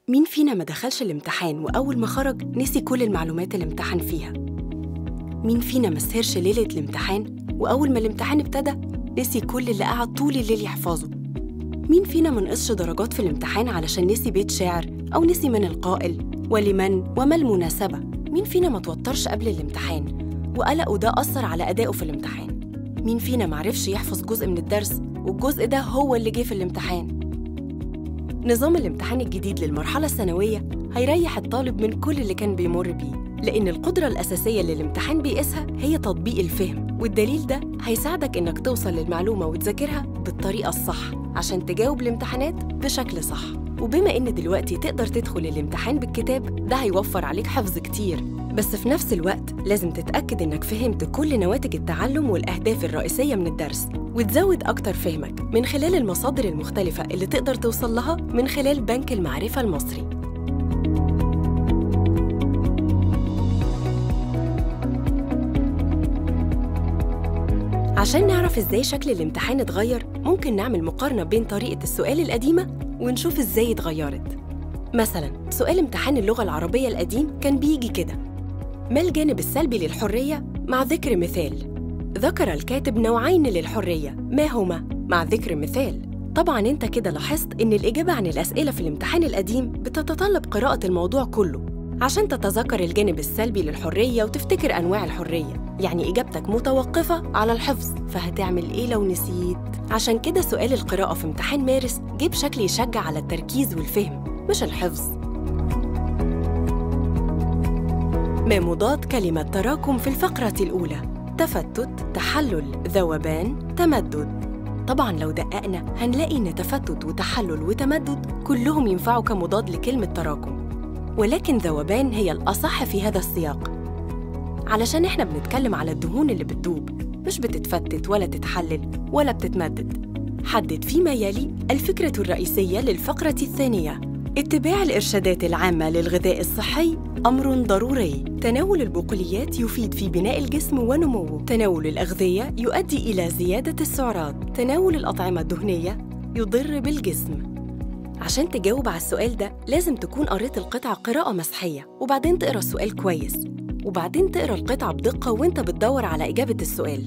مين فينا ما دخلش الامتحان وأول ما خرج نسي كل المعلومات اللي امتحن فيها؟ مين فينا ما سهرش ليلة الامتحان وأول ما الامتحان ابتدى نسي كل اللي قعد طول الليل يحفظه؟ مين فينا ما نقصش درجات في الامتحان علشان نسي بيت شعر أو نسي من القائل ولمن وما المناسبة؟ مين فينا ما توترش قبل الامتحان وقلقه ده أثر على أدائه في الامتحان؟ مين فينا معرفش يحفظ جزء من الدرس والجزء ده هو اللي جه في الامتحان؟ نظام الامتحان الجديد للمرحلة الثانوية هيريح الطالب من كل اللي كان بيمر بيه لأن القدرة الأساسية اللي الامتحان بيقيسها هي تطبيق الفهم والدليل ده هيساعدك إنك توصل للمعلومة وتذاكرها بالطريقة الصح عشان تجاوب الامتحانات بشكل صح وبما إن دلوقتي تقدر تدخل الامتحان بالكتاب ده هيوفر عليك حفظ كتير بس في نفس الوقت لازم تتأكد إنك فهمت كل نواتج التعلم والأهداف الرئيسية من الدرس وتزود أكتر فهمك من خلال المصادر المختلفة اللي تقدر توصل لها من خلال بنك المعرفة المصري عشان نعرف ازاي شكل الامتحان اتغير ممكن نعمل مقارنة بين طريقة السؤال القديمة ونشوف ازاي اتغيرت مثلا سؤال امتحان اللغة العربية القديم كان بيجي كده ما الجانب السلبي للحرية مع ذكر مثال ذكر الكاتب نوعين للحرية ما هما مع ذكر مثال طبعا انت كده لاحظت ان الإجابة عن الأسئلة في الامتحان القديم بتتطلب قراءة الموضوع كله عشان تتذكر الجانب السلبي للحرية وتفتكر أنواع الحرية يعني إجابتك متوقفة على الحفظ فهتعمل إيه لو نسيت؟ عشان كده سؤال القراءة في امتحان مارس جه بشكل يشجع على التركيز والفهم مش الحفظ ما مضاد كلمة تراكم في الفقرة الأولى تفتت تحلل ذوبان تمدد طبعا لو دققنا هنلاقي إن تفتت وتحلل وتمدد كلهم ينفعوا كمضاد لكلمة تراكم ولكن ذوبان هي الأصح في هذا السياق علشان إحنا بنتكلم على الدهون اللي بتدوب مش بتتفتت ولا تتحلل ولا بتتمدد حدد فيما يلي الفكرة الرئيسية للفقرة الثانية اتباع الإرشادات العامة للغذاء الصحي أمر ضروري تناول البقوليات يفيد في بناء الجسم ونموه تناول الأغذية يؤدي إلى زيادة السعرات تناول الأطعمة الدهنية يضر بالجسم عشان تجاوب على السؤال ده لازم تكون قريت القطعة قراءة مسحية وبعدين تقرا السؤال كويس وبعدين تقرا القطعة بدقة وانت بتدور على إجابة السؤال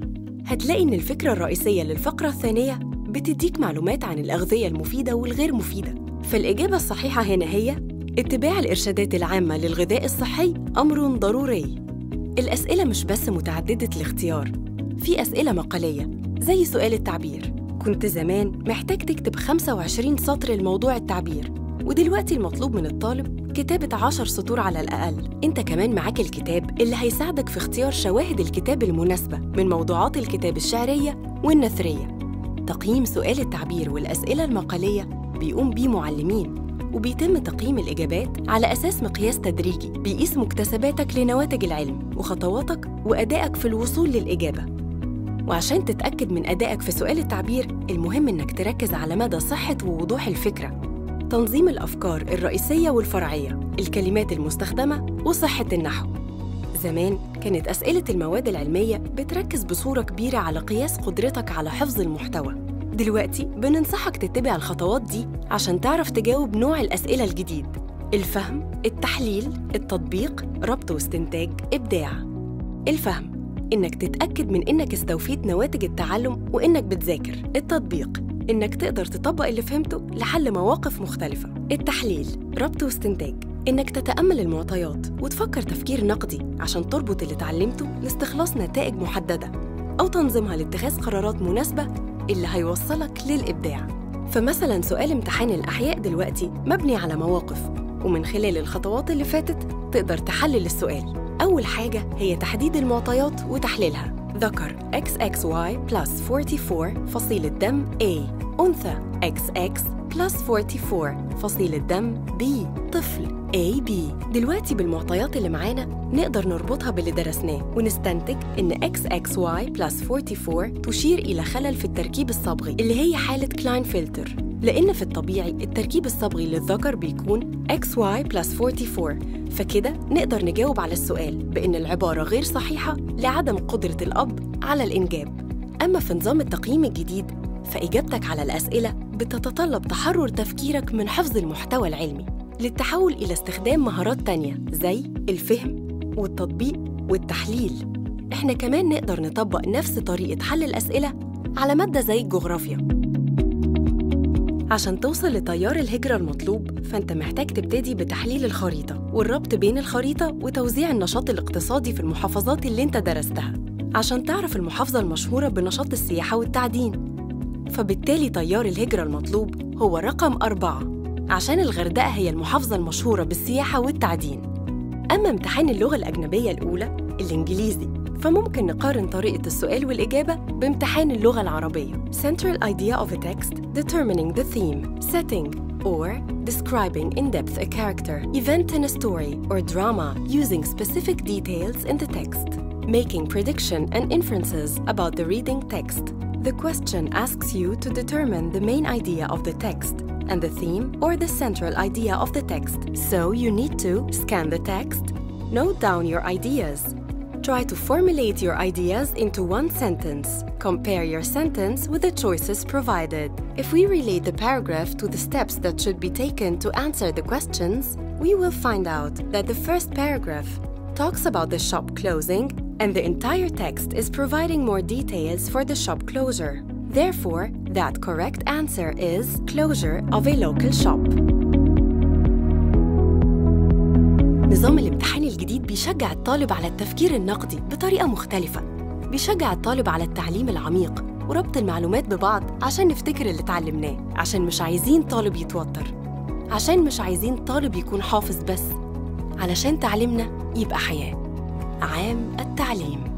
هتلاقي إن الفكرة الرئيسية للفقرة الثانية بتديك معلومات عن الأغذية المفيدة والغير مفيدة فالإجابة الصحيحة هنا هي اتباع الإرشادات العامة للغذاء الصحي أمر ضروري الأسئلة مش بس متعددة الاختيار في أسئلة مقالية زي سؤال التعبير كنت زمان محتاج تكتب 25 سطر لموضوع التعبير ودلوقتي المطلوب من الطالب كتابة 10 سطور على الأقل انت كمان معاك الكتاب اللي هيساعدك في اختيار شواهد الكتاب المناسبة من موضوعات الكتاب الشعرية والنثرية تقييم سؤال التعبير والأسئلة المقالية بيقوم بيه معلمين وبيتم تقييم الإجابات على أساس مقياس تدريجي بيقيس مكتسباتك لنواتج العلم وخطواتك وأدائك في الوصول للإجابة وعشان تتأكد من أدائك في سؤال التعبير المهم إنك تركز على مدى صحة ووضوح الفكرة تنظيم الأفكار الرئيسية والفرعية الكلمات المستخدمة وصحة النحو زمان كانت أسئلة المواد العلمية بتركز بصورة كبيرة على قياس قدرتك على حفظ المحتوى دلوقتي بننصحك تتبع الخطوات دي عشان تعرف تجاوب نوع الأسئلة الجديد الفهم، التحليل، التطبيق، ربط واستنتاج، إبداع الفهم إنك تتأكد من إنك استوفيت نواتج التعلم وإنك بتذاكر التطبيق إنك تقدر تطبق اللي فهمته لحل مواقف مختلفة التحليل ربط واستنتاج إنك تتأمل المعطيات وتفكر تفكير نقدي عشان تربط اللي اتعلمته لاستخلاص نتائج محددة أو تنظيمها لاتخاذ قرارات مناسبة اللي هيوصلك للإبداع فمثلا سؤال امتحان الأحياء دلوقتي مبني على مواقف ومن خلال الخطوات اللي فاتت تقدر تحلل السؤال أول حاجة هي تحديد المعطيات وتحليلها ذكر XXY plus 44 فصيل الدم A أنثى XX plus 44 فصيل الدم B طفل AB دلوقتي بالمعطيات اللي معانا نقدر نربطها باللي درسناه ونستنتج إن XXY plus 44 تشير إلى خلل في التركيب الصبغي اللي هي حالة كلاين فلتر لأن في الطبيعي التركيب الصبغي للذكر بيكون XY plus 44 فكده نقدر نجاوب على السؤال بإن العبارة غير صحيحة لعدم قدرة الأب على الإنجاب أما في نظام التقييم الجديد فإجابتك على الأسئلة بتتطلب تحرر تفكيرك من حفظ المحتوى العلمي للتحول إلى استخدام مهارات تانية زي الفهم والتطبيق والتحليل إحنا كمان نقدر نطبق نفس طريقة حل الأسئلة على مادة زي الجغرافيا عشان توصل لتيار الهجرة المطلوب فأنت محتاج تبتدي بتحليل الخريطة والربط بين الخريطة وتوزيع النشاط الاقتصادي في المحافظات اللي انت درستها عشان تعرف المحافظة المشهورة بنشاط السياحة والتعدين فبالتالي تيار الهجرة المطلوب هو رقم أربعة عشان الغردقة هي المحافظة المشهورة بالسياحة والتعدين أما امتحان اللغة الأجنبية الأولى الإنجليزي فممكن نقارن طريقة السؤال والإجابة بامتحان اللغة العربية Central idea of a text determining the theme setting or describing in depth a character event in a story or drama using specific details in the text making prediction and inferences about the reading text the question asks you to determine the main idea of the text and the theme or the central idea of the text. So you need to scan the text, note down your ideas, try to formulate your ideas into one sentence, compare your sentence with the choices provided. If we relate the paragraph to the steps that should be taken to answer the questions, we will find out that the first paragraph talks about the shop closing and the entire text is providing more details for the shop closure. Therefore, that correct answer is closure of a local shop. نظام الامتحان الجديد بيشجع الطالب على التفكير النقدي بطريقة مختلفة بيشجع الطالب على التعليم العميق وربط المعلومات ببعض عشان نفتكر اللي اتعلمناه عشان مش عايزين طالب يتوتر عشان مش عايزين طالب يكون حافظ بس علشان تعليمنا يبقى حياة عام التعليم